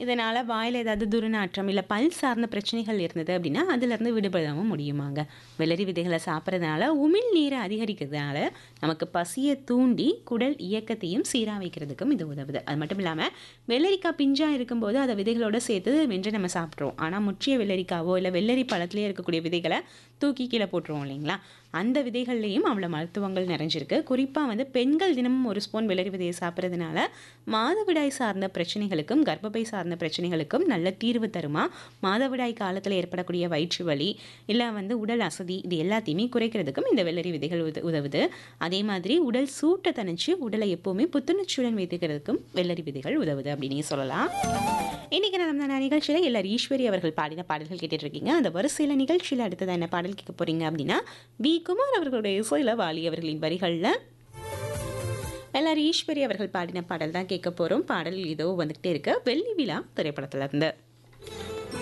இதனால் வாயில் ஏதாவது துர்நாற்றம் இல்லை பல் சார்ந்த பிரச்சனைகள் இருந்தது அப்படின்னா அதிலிருந்து விடுபடவும் முடியுமாங்க வெள்ளரி விதைகளை சாப்பிட்றதுனால உமிழ் நீரை அதிகரிக்கிறதுனால நமக்கு பசியை தூண்டி குடல் இயக்கத்தையும் சீராக வைக்கிறதுக்கும் இது உதவுது அது மட்டும் இல்லாமல் வெள்ளரிக்காய் பிஞ்சாக இருக்கும்போது அதை விதைகளோட சேர்த்து வென்று நம்ம சாப்பிட்ருவோம் ஆனால் முற்றிய வெள்ளரிக்காவோ இல்லை வெள்ளரி பழத்துலேயே இருக்கக்கூடிய விதைகளை தூக்கி கீழே போட்டுருவோம் இல்லைங்களா அந்த விதைகள்லையும் அவ்வளோ மருத்துவங்கள் நிறைஞ்சிருக்கு குறிப்பாக வந்து பெண்கள் தினமும் ஒரு ஸ்பூன் வெள்ளரி விதையை சாப்பிட்றதுனால மாதவிடாய் சார்ந்த பிரச்சனைகளுக்கும் கர்ப்பப்பை சார்ந்த பிரச்சனைகளுக்கும் நல்ல தீர்வு தருமா மாதவிடாய் காலத்தில் ஏற்படக்கூடிய வயிற்று வலி இல்லை வந்து உடல் அசதி இது எல்லாத்தையுமே குறைக்கிறதுக்கும் இந்த வெள்ளரி விதைகள் உத உதவுது அதே மாதிரி உடல் சூட்டை தணிச்சு உடலை எப்போவுமே புத்துணர்ச்சியுடன் வைத்துக்கிறதுக்கும் வெள்ளரி விதைகள் உதவுது அப்படின்னு சொல்லலாம் இன்னைக்கு நடந்த நிகழ்ச்சியில் எல்லார் ஈஸ்வரி அவர்கள் பாடின பாடல்கள் கேட்டுட்டு இருக்கீங்க அந்த வரிசையில் நிகழ்ச்சியில் அடுத்ததாக என்ன பாடல் கேட்க போறீங்க அப்படின்னா வி குமார் அவர்களுடைய இசையில் வாலி அவர்களின் வரிகளில் எல்லாரும் ஈஸ்வரி அவர்கள் பாடின பாடல் தான் கேட்க போகிறோம் பாடல் இதோ வந்துகிட்டே இருக்க வெள்ளி விழா திரைப்படத்துல இருந்து